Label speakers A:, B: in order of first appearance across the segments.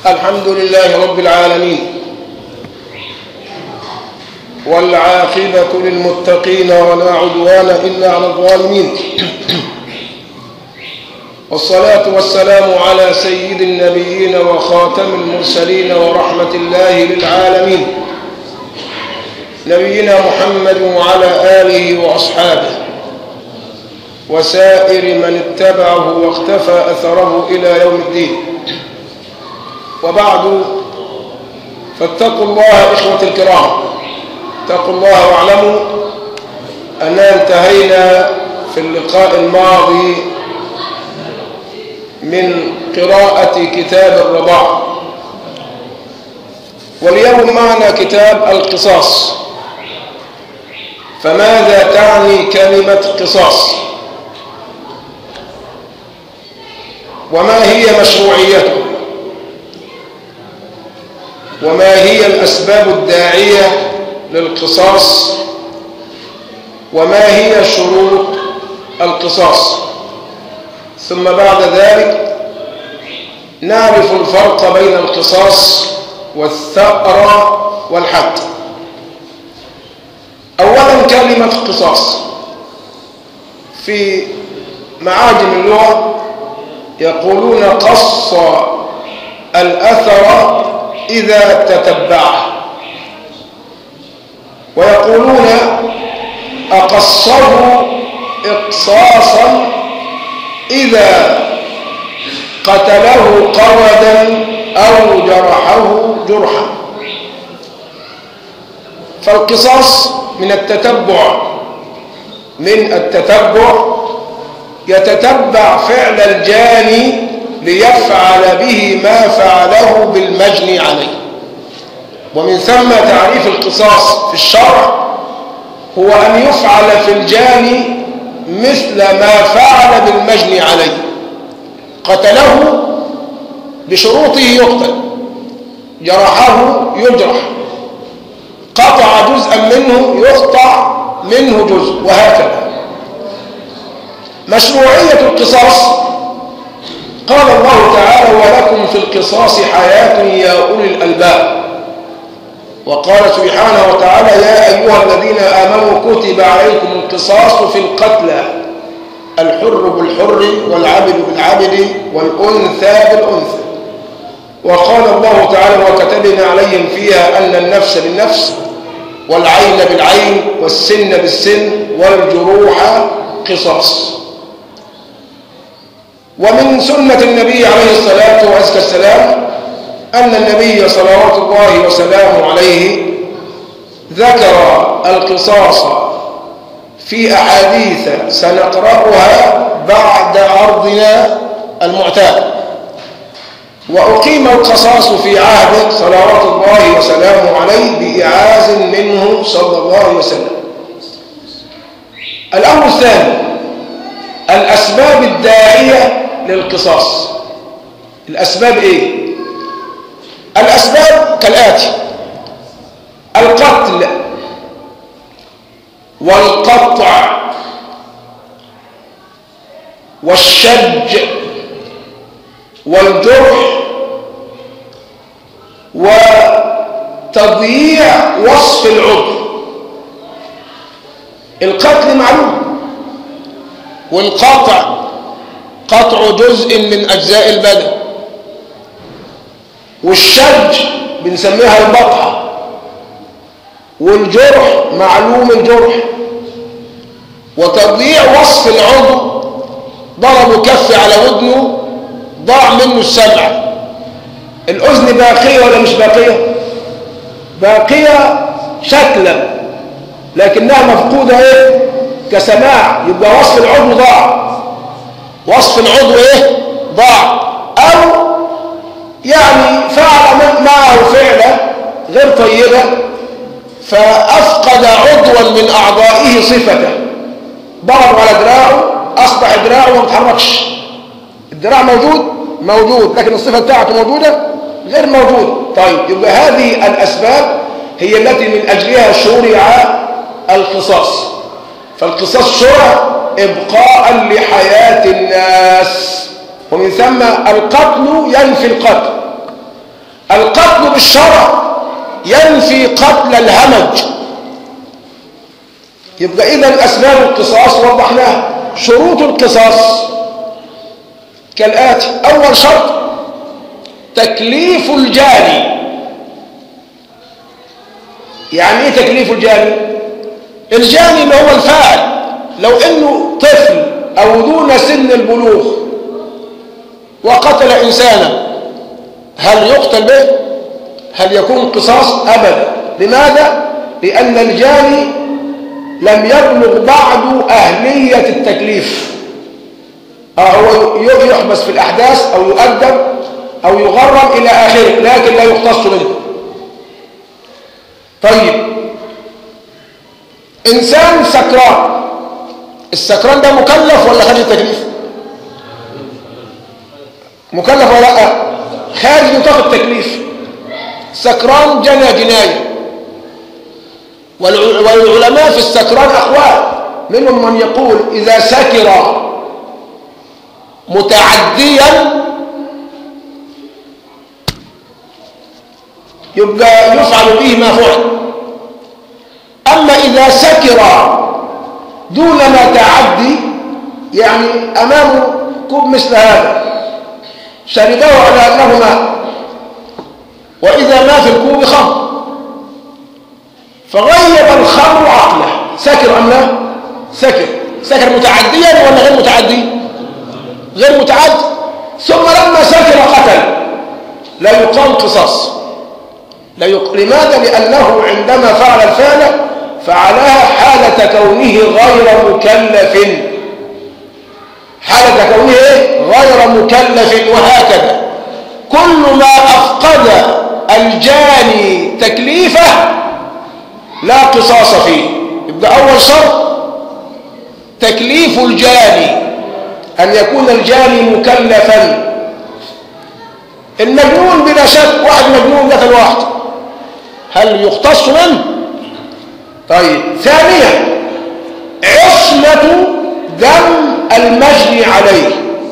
A: الحمد لله رب العالمين والعاقبة للمتقين ولا عدوان إلا على الظالمين والصلاة والسلام على سيد النبيين وخاتم المرسلين ورحمة الله للعالمين نبينا محمد وعلى آله وأصحابه وسائر من اتبعه واختفى أثره إلى يوم الدين وبعد فاتقوا الله إخوة الكرام اتقوا الله واعلموا أننا انتهينا في اللقاء الماضي من قراءة كتاب الرضاع واليوم معنا كتاب القصاص فماذا تعني كلمة قصاص وما هي مشروعيته وما هي الأسباب الداعية للقصاص وما هي شروط القصاص ثم بعد ذلك نعرف الفرق بين القصاص والثأر والحد أولا كلمة قصاص في معاجم اللغة يقولون قص الأثر إذا تتبعه ويقولون أقصه إقصاصا إذا قتله قردا أو جرحه جرحا فالقصاص من التتبع من التتبع يتتبع فعل الجاني ليفعل به ما فعله بالمجني عليه ومن ثم تعريف القصاص في الشرع هو أن يفعل في الجاني مثل ما فعل بالمجني عليه قتله بشروطه يقتل جرحه يجرح قطع جزءا منه يقطع منه جزء وهكذا مشروعية القصاص قال الله تعالى ولكم في القصاص حياة يا أولي الألباب وقال سبحانه وتعالى يا أيها الذين آمنوا كتب عليكم القصاص في القتلى الحر بالحر والعبد بالعبد والأنثى بالأنثى وقال الله تعالى وكتبنا عليهم فيها أن النفس بالنفس والعين بالعين والسن بالسن والجروح قصاص ومن سنة النبي عليه الصلاة والسلام أن النبي صلوات الله وسلامه عليه ذكر القصاص في أحاديث سنقرأها بعد عرضنا المعتاد وأقيم القصاص في عهده صلوات الله وسلامه عليه بإعاز منه صلى الله عليه وسلم الأمر الثاني الأسباب الداعية للقصاص الأسباب إيه؟ الأسباب كالآتي القتل والقطع والشج والجرح وتضييع وصف العضو القتل معلوم والقطع قطع جزء من أجزاء البدن والشج بنسميها البطحة والجرح معلوم الجرح وتضييع وصف العضو ضربوا كف على ودنه ضاع منه السمع الأذن باقية ولا مش باقية باقية شكلا لكنها مفقودة ايه كسماع يبقى وصف العضو ضاع وصف العضو ايه ضاع او يعني فعل معه فعلة غير طيبة فأفقد عضوا من أعضائه صفته ضرب على دراعه أصبح دراعه ما بيتحركش الدراع موجود موجود لكن الصفة بتاعته موجودة غير موجودة طيب يبقى هذه الأسباب هي التي من أجلها شرع القصاص فالقصاص شرع إبقاء لحياة الناس ومن ثم القتل ينفي القتل القتل بالشرع ينفي قتل الهمج يبقى إذا أسباب القصاص وضحناها شروط القصاص كالآتي أول شرط تكليف الجاني يعني ايه تكليف الجاني الجاني اللي هو الفاعل لو انه طفل او دون سن البلوغ وقتل انسانا هل يقتل به هل يكون قصاص ابدا لماذا لان الجاني لم يبلغ بعد اهليه التكليف آه هو يحبس في الاحداث او يؤدب او يغرم الى اخره لكن لا يقتص منه طيب انسان سكران السكران ده مكلف ولا خارج التكليف مكلف ولا لا خارج نطاق التكليف سكران جنى جنايه والعلماء في السكران اقوال منهم من يقول اذا سكر متعديا يبقى يفعل به ما فعل أما إذا سكر دون ما تعدي يعني أمامه كوب مثل هذا شربه على أنه ماء وإذا ما في الكوب خمر فغيب الخمر عقله سكر أم لا سكر سكر متعديا ولا غير متعدي غير متعدي ثم لما سكر قتل لا يقام قصاص لا يق... لماذا لأنه عندما فعل الفعل فعلها حالة كونه غير مكلف حالة كونه غير مكلف وهكذا كل ما أفقد الجاني تكليفه لا قصاص فيه يبقى أول شرط تكليف الجاني أن يكون الجاني مكلفا المجنون بلا شك واحد مجنون قتل واحد هل يختص منه طيب ثانيا عصمة دم المجني عليه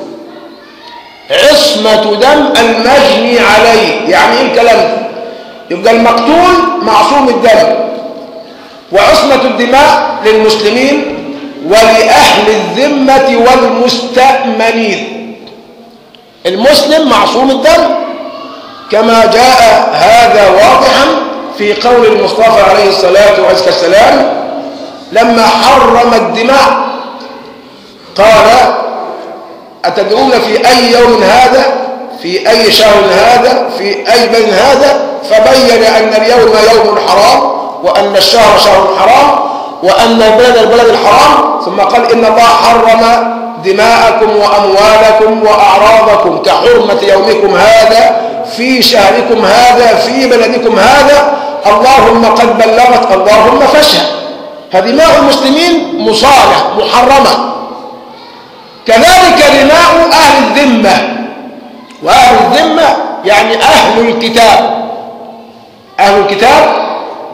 A: عصمة دم المجني عليه يعني ايه الكلام ده يبقى المقتول معصوم الدم وعصمة الدماء للمسلمين ولأهل الذمة والمستأمنين المسلم معصوم الدم كما جاء هذا واضحا في قول المصطفى عليه الصلاة والسلام لما حرم الدماء قال أتدرون في أي يوم هذا في أي شهر هذا في أي بلد هذا فبين أن اليوم يوم حرام وأن الشهر شهر حرام وأن البلد البلد الحرام ثم قال إن الله حرم دماءكم وأموالكم وأعراضكم كحرمة يومكم هذا في شهركم هذا في بلدكم هذا اللهم قد بلغت اللهم فاشهد فدماء المسلمين مصالح محرمة كذلك دماء أهل الذمة وأهل الذمة يعني أهل الكتاب أهل الكتاب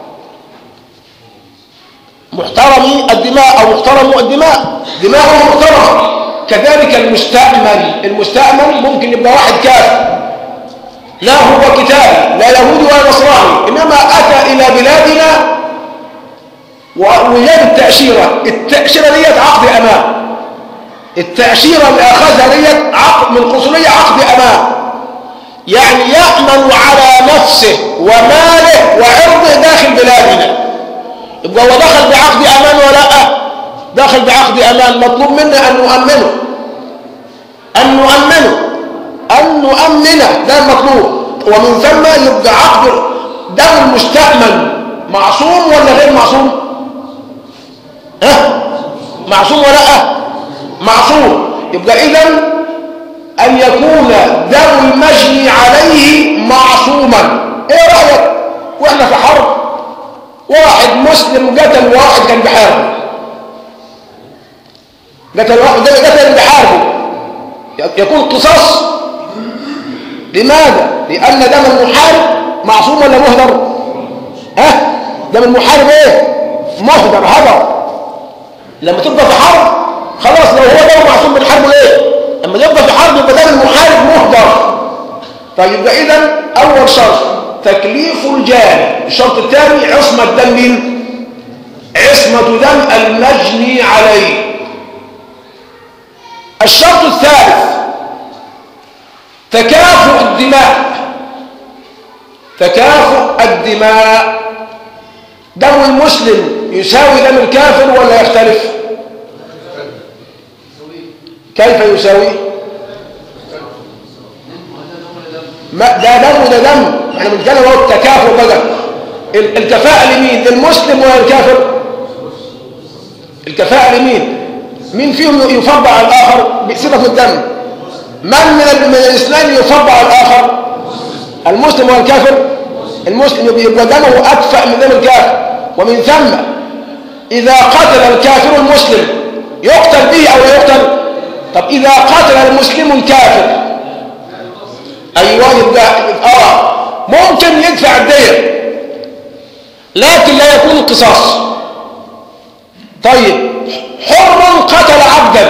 A: محترمي الدماء أو محترموا الدماء دماءهم محترمة كذلك المستأمن المستأمن ممكن يبقى واحد كافر لا هو كتابي لا يهودي ولا نصراني إنما أتى إلى بلادنا ووجد التأشيرة التأشيرة ديت عقد أمان التأشيرة اللي أخذها ديت عقد من قصرية عقد أمان يعني يأمن على نفسه وماله وعرضه داخل بلادنا يبقى هو دخل بعقد أمان ولا لا دخل بعقد أمان مطلوب منا أن نؤمنه أن نؤمنه أن نؤمنه ده المطلوب ومن ثم يبقى عقد دم المستأمن معصوم ولا غير معصوم ها معصوم ولا لا معصوم يبقى إذا أن يكون دم المجني عليه معصوما إيه رأيك وإحنا في حرب واحد مسلم قتل واحد كان بحاربه قتل واحد قتل بحاربه يكون قصاص لماذا لأن دم المحارب معصوم ولا مهدر ها دم المحارب ايه مهدر هدر لما تبقى في حرب خلاص لو هو دم معصوم من حربه ليه لما يبقى في حرب يبقى دم المحارب مهدر طيب يبقى اذا اول شرط تكليف الجاني الشرط الثاني عصمة دم مين عصمة دم المجني عليه الشرط الثالث تكافؤ الدماء تكافؤ الدماء دم المسلم يساوي دم الكافر ولا يختلف كيف يساوي ما ده دم وده دم احنا بنتكلم هو التكافؤ بقى ال- الكفاءة لمين للمسلم ولا الكافر الكفاءة لمين مين فيهم يفضل على الآخر بصفة الدم من من, ال- من الاثنين يفضل على الآخر المسلم والكافر المسلم يبقى دمه أكفأ من دم الكافر ومن ثم إذا قتل الكافر المسلم يقتل به أو لا يقتل طب إذا قتل المسلم الكافر أيوة يبقى آه ممكن يدفع الدية لكن لا يكون القصاص طيب حر قتل عبدا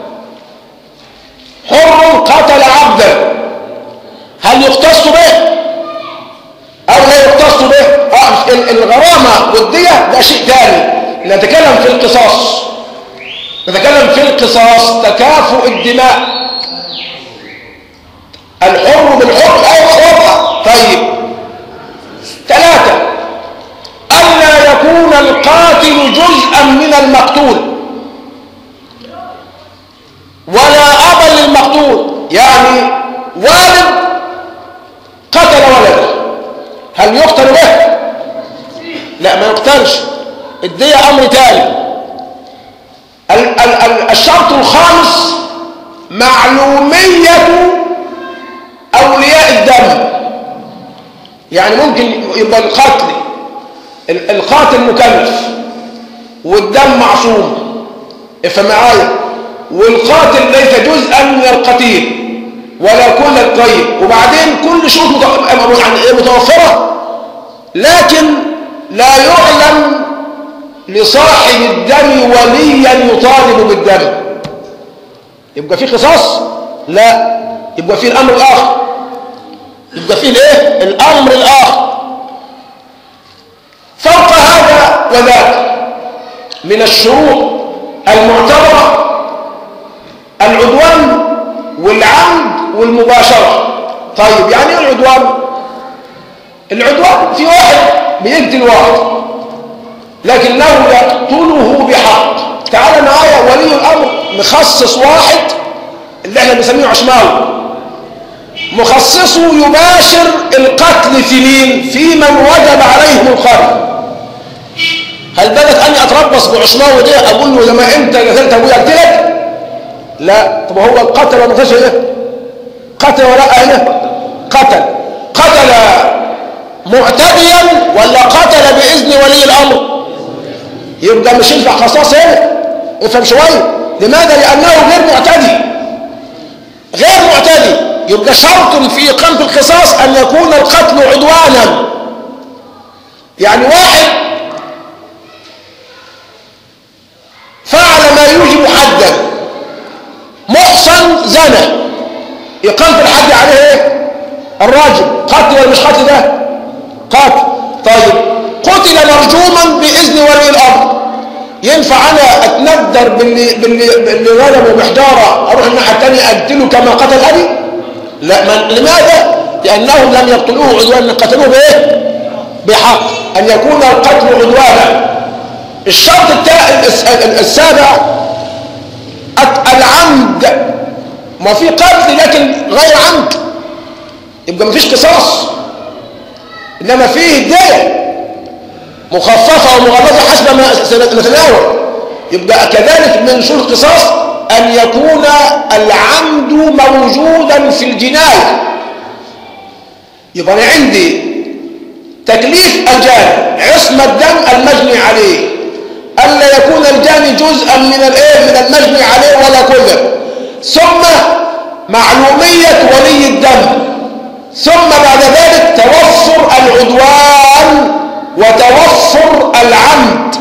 A: حر قتل عبدا هل يقتص به او لا يقتص به آه ال- الغرامة والدية ده شيء ثاني نتكلم في القصاص نتكلم في القصاص تكافؤ الدماء الحر بالحر ايوه وضع طيب ثلاثة ألا يكون القاتل جزءا من المقتول ولا أبا للمقتول يعني والد قتل ولده هل يقتل به لا ما يقتلش الدية أمر تاني ال- ال- ال- الشرط الخامس معلومية أولياء الدم يعني ممكن يبقى القتل ال- القاتل مكلف والدم معصوم افهم معايا والقاتل ليس جزءا من القتيل ولا كل الطيب وبعدين كل شروط مت- يعني متوفرة لكن لا يعلم لصاحب الدم وليا يطالب بالدم يبقى في قصاص لا يبقى في الامر الاخر يبقى فيه الايه الامر الاخر فوق هذا وذاك من الشروط المعتبره العدوان والعمد والمباشره طيب يعني ايه العدوان العدوان في واحد بيقتل واحد لكنه يقتله بحق تعال معايا ولي الامر مخصص واحد اللي احنا بنسميه عشماوي مخصصه يباشر القتل في مين في من وجب عليهم القتل هل بدت اني اتربص بعشماوي ده اقول له لما انت قتلت ابويا اقتلك لا طب هو القتل ولا ما ايه قتل ولا هنا قتل قتل معتديا ولا قتل باذن ولي الامر يبقى مش ينفع قصاص هنا افهم شويه لماذا لانه غير معتدي غير معتدي يبقى شرط في إقامة القصاص أن يكون القتل عدوانا يعني واحد فعل ما يوجب حدا محصن زنى إقامة الحد عليه إيه؟ الراجل قتل ولا مش قتل ده؟ قتل طيب قتل مرجوما بإذن ولي الأمر ينفع أنا أتندر باللي, باللي, باللي ظلمه بحجارة أروح الناحية الثانية أقتله كما قتل أبي؟ لا من لماذا؟ لأنهم لم يقتلوه عدوانا قتلوه بإيه؟ بحق أن يكون القتل عدوانا الشرط السابع العمد ما في قتل لكن غير عمد يبقى ما فيش قصاص إنما فيه دية مخففة ومغلظة حسب ما سنتناول يبقى كذلك من شروط القصاص أن يكون العمد موجودا في الجناية يبقى أنا عندي تكليف الجاني عصمة الدم المجني عليه ألا يكون الجاني جزءا من الايه من المجني عليه ولا كله ثم معلومية ولي الدم ثم بعد ذلك توفر العدوان وتوفر العمد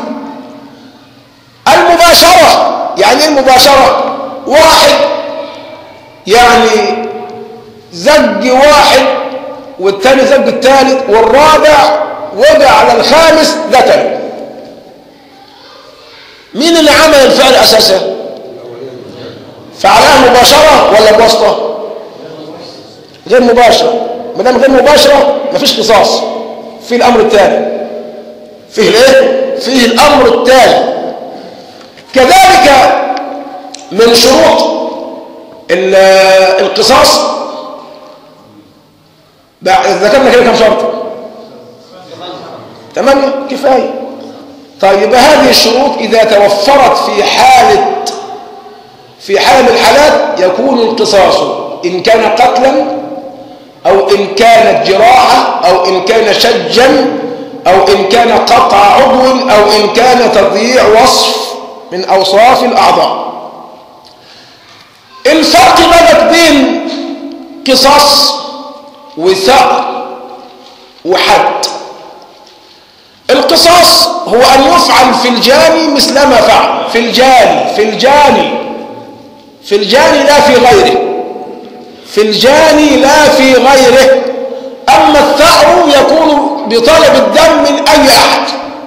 A: المباشرة يعني ايه المباشرة واحد يعني زج واحد والتاني زج التالت والرابع وقع على الخامس قتل مين اللي عمل الفعل اساسا فعلها مباشرة ولا بواسطة غير مباشرة ما دام غير مباشرة مفيش قصاص في الامر الثاني فيه الايه فيه الامر الثاني كذلك من شروط القصاص ذكرنا كده كم شرط ثمانية كفاية طيب هذه الشروط إذا توفرت في حالة في حالة من الحالات يكون القصاص إن كان قتلا أو إن كانت جراحة أو إن كان شجا أو إن كان قطع عضو أو إن كان تضييع وصف من أوصاف الأعضاء الفرق بقى بين قصاص وثأر وحد القصاص هو أن يفعل في الجاني مثل ما فعل في الجاني في الجاني في الجاني لا في غيره في الجاني لا في غيره أما الثأر يكون بطلب الدم من أي أحد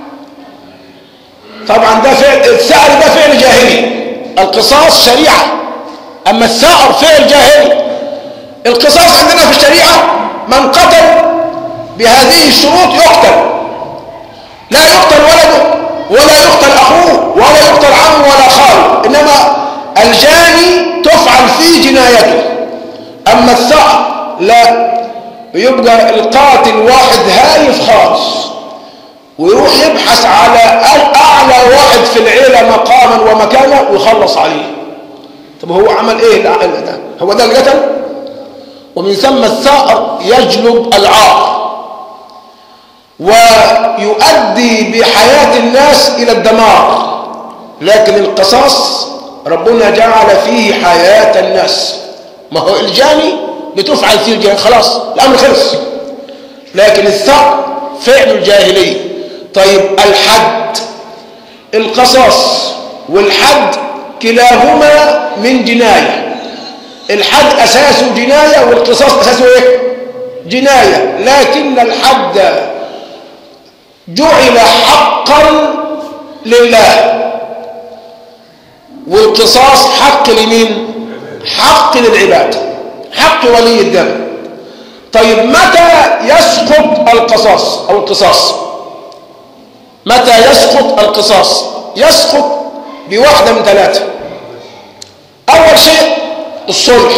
A: طبعا ده فعل الثأر ده فعل جاهلي القصاص شريعة أما الثأر فعل جاهلي القصاص عندنا في الشريعة من قتل بهذه الشروط يقتل لا يقتل ولده ولا يقتل أخوه ولا يقتل عمه ولا خاله إنما الجاني تفعل فيه جنايته أما الثأر لا يبقى القاتل واحد هايف خالص ويروح يبحث على أعلى واحد في العيلة مقاما ومكانا ويخلص عليه طب هو عمل ايه ده هو ده القتل ومن ثم الثأر يجلب العار ويؤدي بحياة الناس إلى الدمار لكن القصاص ربنا جعل فيه حياة الناس ما هو الجاني بتفعل فيه الجاني خلاص الأمر خلص لكن الثأر فعل الجاهلية طيب الحد القصاص والحد كلاهما من جناية الحد أساسه جناية والقصاص أساسه إيه؟ جناية لكن الحد جعل حقا لله والقصاص حق لمين حق للعباد حق ولي الدم طيب متى يسقط القصاص او القصاص متى يسقط القصاص يسقط بواحدة من ثلاثة اول شيء الصلح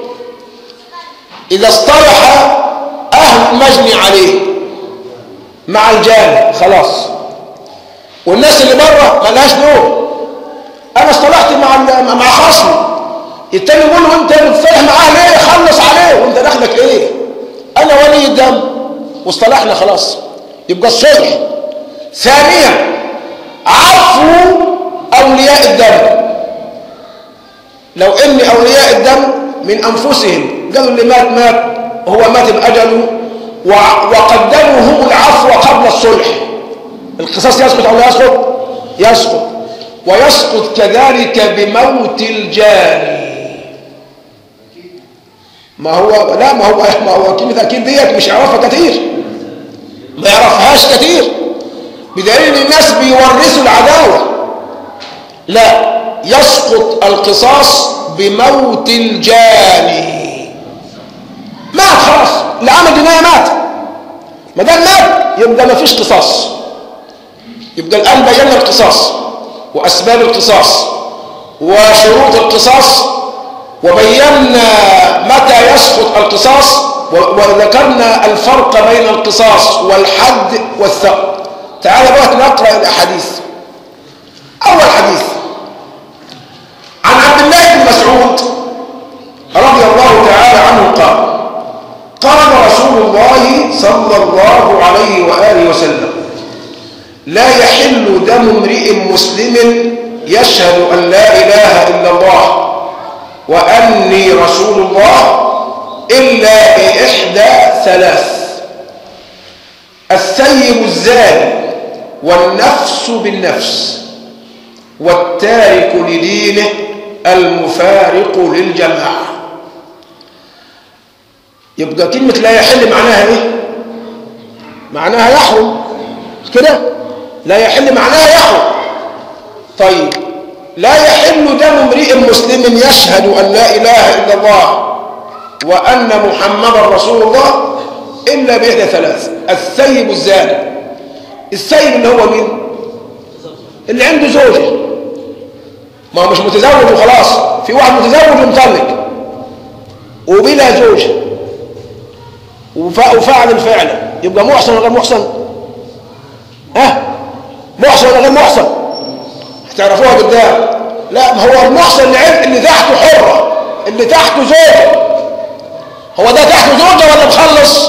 A: اذا اصطلح اهل المجني عليه مع الجاني خلاص والناس اللي بره ملهاش دور انا اصطلحت مع مع خصمي التاني يقول له انت بتصالح معاه ليه خلص عليه وانت دخلك ايه انا ولي الدم واصطلحنا خلاص يبقى الصلح ثانيا عفو اولياء الدم لو ان اولياء الدم من انفسهم قالوا اللي مات مات هو مات باجله وقدموا هم العفو قبل الصلح القصاص يسقط او لا يسقط يسقط ويسقط كذلك بموت الجاني ما هو لا ما هو ما هو كلمه اكيد ديت مش يعرفها كتير ما يعرفهاش كتير بدليل الناس بيورثوا العداوه لا يسقط القصاص بموت الجاني مات خلاص اللي عمل جنايه مات ما دام مات يبقى ما فيش قصاص يبقى الان بينا القصاص واسباب القصاص وشروط القصاص وبينا متى يسقط القصاص وذكرنا الفرق بين القصاص والحد والثأر تعال بقى نقرا الاحاديث اول حديث عن عبد الله بن مسعود رضي الله تعالى عنه قال قال رسول الله صلى الله عليه وآله وسلم لا يحل دم امرئ مسلم يشهد أن لا إله إلا الله وأني رسول الله إلا بإحدى ثلاث السيب الزاني والنفس بالنفس والتارك لدينه المفارق للجماعة يبقى كلمة لا يحل معناها ايه معناها يحرم مش كده لا يحل معناها يحرم طيب لا يحل دم امرئ مسلم يشهد أن لا إله إلا الله وأن محمدا رسول الله إلا بإحدى ثلاث الثيب الزاني الثيب اللي هو مين اللي عنده زوجة ما هو مش متزوج وخلاص في واحد متزوج ومطلق وبلا زوجة وفعل الفعل يبقى محسن ولا غير محسن ها محسن ولا غير محسن هتعرفوها قدام لا ما هو المحسن اللي عند اللي تحته حرة اللي تحته زوجة هو ده تحته زوجة ولا مخلص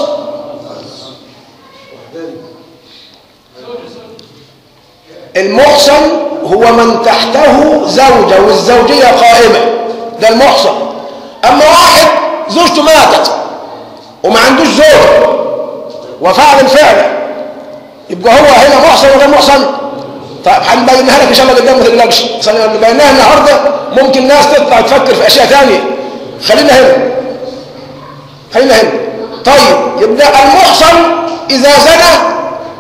A: المحسن هو من تحته زوجة والزوجية قائمة ده المحسن أما واحد زوجته ماتت وما عندوش زوجة وفعل الفعل يبقى هو هنا محسن ولا محسن طيب هنبينها لك ان شاء الله قدام ما تقلقش نبيناها النهارده ممكن ناس تطلع تفكر في اشياء ثانيه خلينا هنا خلينا هنا طيب يبقى المحصن اذا زنى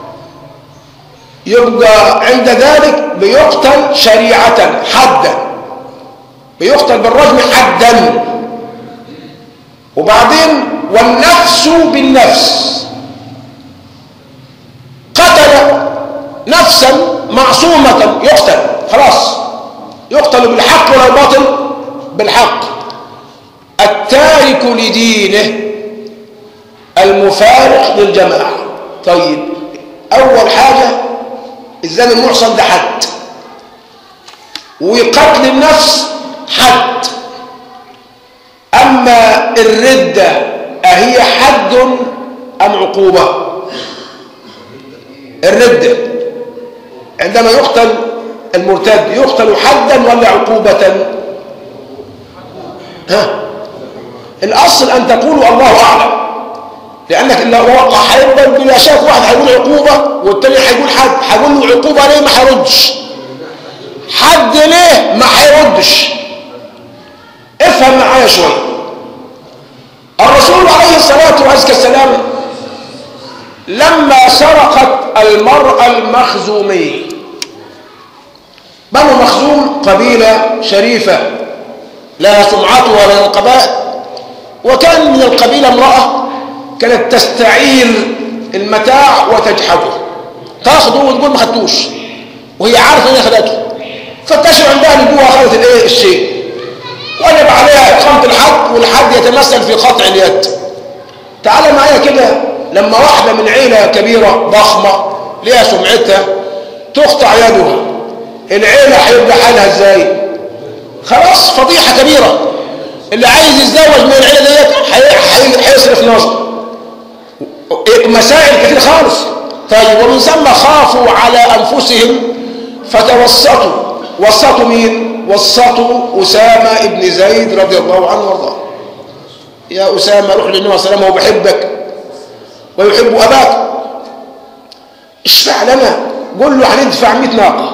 A: يبقى عند ذلك بيقتل شريعة حدا بيقتل بالرجم حدا وبعدين والنفس بالنفس قتل نفسا معصومة يقتل خلاص يقتل بالحق ولا الباطل بالحق التارك لدينه المفارق للجماعة طيب أول حاجة الزاني المحصن ده حد وقتل النفس حد أما الردة أهي حد أم عقوبة الردة عندما يقتل المرتد يقتل حدا ولا عقوبة ها الأصل أن تقولوا الله أعلم لأنك لو وقع حيبا بلا شك واحد هيقول عقوبة والتاني هيقول حد هيقول له عقوبة ليه ما هيردش حد ليه ما هيردش افهم معايا شوية الرسول عليه الصلاة والسلام لما سرقت المرأة المخزومية بنو مخزوم قبيلة شريفة لها سمعتها لها القبائل وكان من القبيلة امرأة كانت تستعير المتاع وتجحده تاخده وتقول ما خدتوش وهي عارفه ان هي خدته فاكتشف عندها ان جوه خدت الايه الشيء وجب عليها اقامه الحد والحد يتمثل في قطع اليد تعال معايا كده لما واحده من عيله كبيره ضخمه ليها سمعتها تقطع يدها العيله هيبقى حالها ازاي خلاص فضيحه كبيره اللي عايز يتزوج من العيله ديت هيصرف نظر مسائل كتير خالص طيب ومن ثم خافوا على انفسهم فتوسطوا وسطوا مين وسطوا اسامه ابن زيد رضي الله عنه وارضاه يا اسامه روح للنبي صلى الله عليه وسلم هو بيحبك ويحب اباك اشفع لنا قول له هندفع 100 ناقه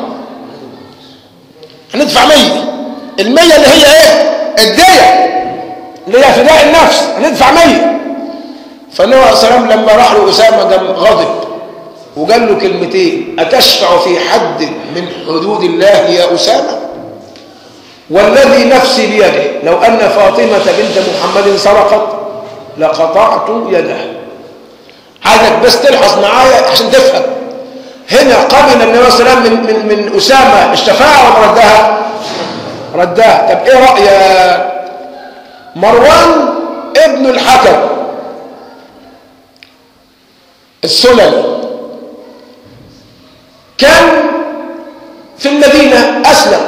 A: هندفع 100 ال 100 اللي هي ايه الديه اللي هي فداء النفس هندفع 100 فالنبي عليه الصلاه والسلام لما راح له اسامه قام غضب وقال له كلمتين اتشفع في حد من حدود الله يا اسامه والذي نفسي بيده لو ان فاطمه بنت محمد سرقت لقطعت يدها عايزك بس تلحظ معايا عشان تفهم هنا قبل النبي صلى الله عليه وسلم من, من, من اسامه الشفاعه ولا ردها ردها طب ايه رايك مروان ابن الحكم السلمي كان في المدينة أسلم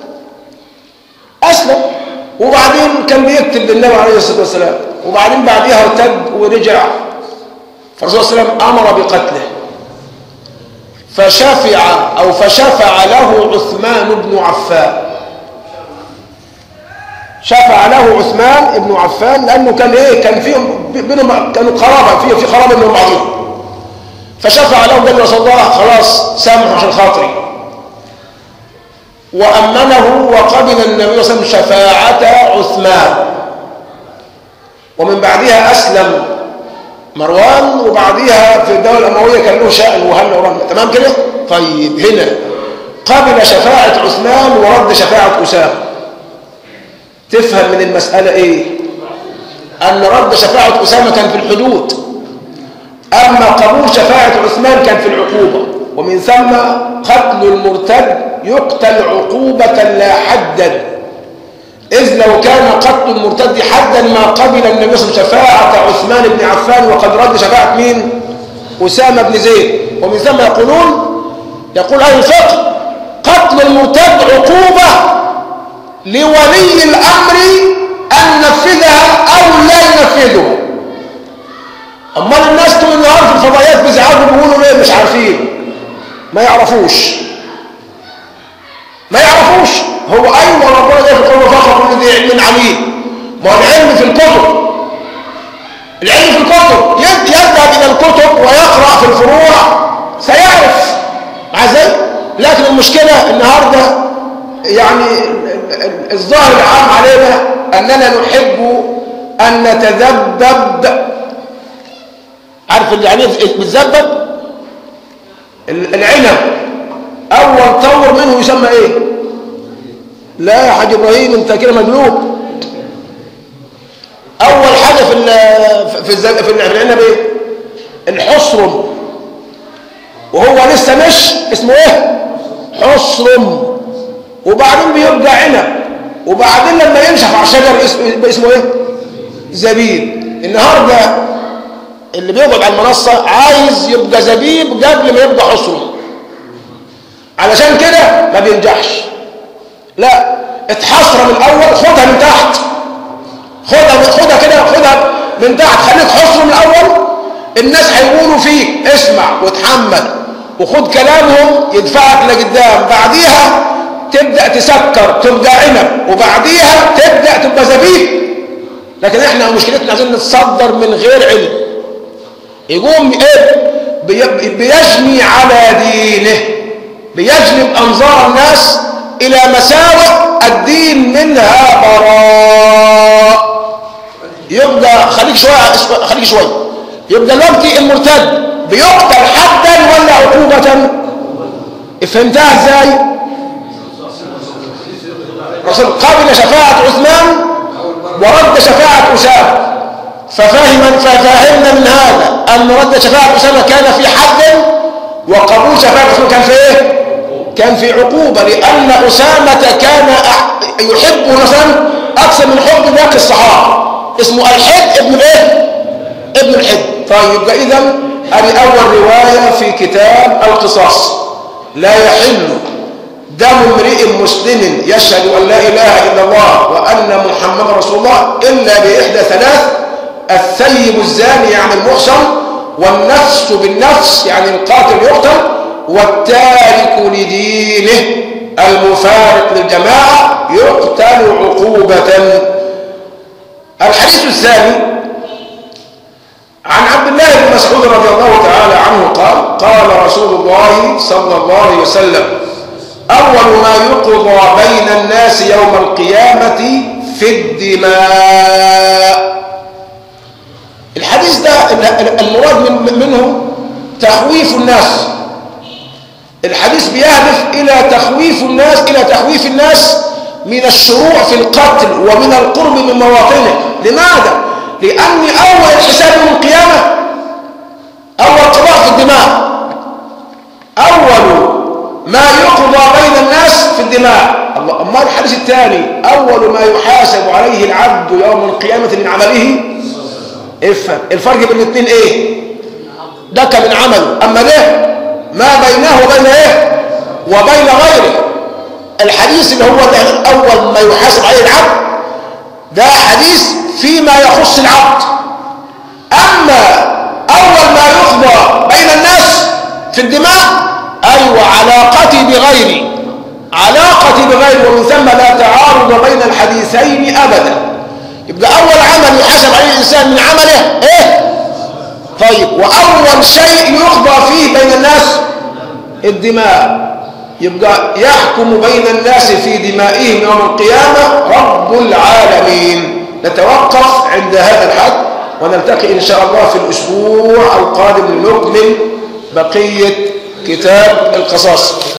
A: أسلم وبعدين كان بيكتب للنبي عليه الصلاة والسلام وبعدين بعديها ارتد ورجع فالرسول صلى الله عليه وسلم أمر بقتله فشفع أو فشفع له عثمان بن عفان شفع له عثمان بن عفان لأنه كان إيه كان فيهم بينهم كانوا قرابة في في قرابة من بعضهم فشفع له قال رسول الله خلاص سامح عشان خاطري وأمنه وقبل النبي صلى الله عليه وسلم شفاعة عثمان ومن بعدها أسلم مروان وبعديها في الدولة الأموية كان له شأن وهل ورن تمام كده؟ طيب هنا قبل شفاعة عثمان ورد شفاعة أسامة تفهم من المسألة إيه؟ أن رد شفاعة أسامة كان في الحدود أما قبول شفاعة عثمان كان في العقوبة ومن ثم قتل المرتد يقتل عقوبة لا حدا إذ لو كان قتل المرتد حدا ما قبل النبي صلى الله عليه وسلم شفاعة عثمان بن عفان وقد رد شفاعة مين؟ أسامة بن زيد ومن ثم يقولون يقول أهل الفقه قتل المرتد عقوبة لولي الأمر أن نفذها أو لا ينفذها أمال الناس طول النهار في الفضائيات بيزعجوا بيقولوا ليه مش عارفين ما يعرفوش ما يعرفوش هو أيوة ربنا جاي في القرآن فخر كل دي علم عميد ما هو العلم في الكتب العلم في الكتب يذهب إلى الكتب ويقرأ في الفروع سيعرف مع ذلك لكن المشكلة النهاردة يعني الظاهر العام علينا أننا نحب أن نتذبذب عارف اللي يعني بتذبذب العنب أول طور منه يسمى إيه لا يا حاج إبراهيم أنت كده مجنون أول حاجة في ال في الزب... في العنب إيه الحصرم وهو لسه مش اسمه إيه حصرم وبعدين بيبقى عنب وبعدين لما ينشف على الشجر اسمه, اسمه إيه زبيب النهارده اللي بيقعد على المنصة عايز يبقى زبيب قبل ما يبقى حصرم علشان كده ما بينجحش لا اتحصر من الاول خدها من تحت خدها خدها كده خدها من تحت خليك حصر من الاول الناس هيقولوا فيك اسمع وتحمل وخد كلامهم يدفعك لقدام بعديها تبدا تسكر تبقى عنب وبعديها تبدا تبقى زبيب لكن احنا مشكلتنا عايزين نتصدر من غير علم يقوم ايه بيجني على دينه بيجلب انظار الناس الى مساوئ الدين منها براء يبقى خليك شويه خليك شويه يبقى دلوقتي المرتد بيقتل حدا ولا عقوبة فهمتها ازاي رسول قبل شفاعة عثمان ورد شفاعة أسامة ففهم ففهمنا من هذا أن رد شفاعة أسامة كان في حد وقبول شفاعة عثمان كان في إيه؟ كان في عقوبة لأن أسامة كان يحب مثلا أكثر من حب باقي الصحابة اسمه الحد ابن إيه؟ ابن الحد طيب يبقى إذا هذه أول رواية في كتاب القصاص لا يحل دم امرئ مسلم يشهد أن لا إله إلا الله وأن محمد رسول الله إلا بإحدى ثلاث الثيب الزاني يعني المحصن والنفس بالنفس يعني القاتل يقتل والتارك لدينه المفارق للجماعة يقتل عقوبة الحديث الثاني عن عبد الله بن مسعود رضي الله تعالى عنه قال قال رسول الله صلى الله عليه وسلم أول ما يقضى بين الناس يوم القيامة في الدماء الحديث ده المراد من منه تخويف الناس الحديث بيهدف إلى تخويف الناس إلى تخويف الناس من الشروع في القتل ومن القرب من مواطنه لماذا؟ لأن أول الحساب يوم القيامة أول قضاء في الدماء أول ما يقضى بين الناس في الدماء أما الحديث الثاني أول ما يحاسب عليه العبد يوم القيامة من عمله افهم الفرق بين الاثنين ايه ده كان من عمله أما ده ما بينه وبين ايه وبين غيره الحديث اللي هو ده أول ما يحاسب عليه العبد ده حديث فيما يخص العبد أما أول ما يقضى بين الناس في الدماء أيوة علاقتي بغيري علاقتي بغيري ومن ثم لا تعارض بين الحديثين أبدا يبقى أول عمل يحاسب عليه الإنسان من عمله إيه طيب وأول شيء يقضى فيه بين الناس الدماء يبقى يحكم بين الناس في دمائهم يوم القيامة رب العالمين نتوقف عند هذا الحد ونلتقي إن شاء الله في الأسبوع القادم لنكمل بقية كتاب القصاص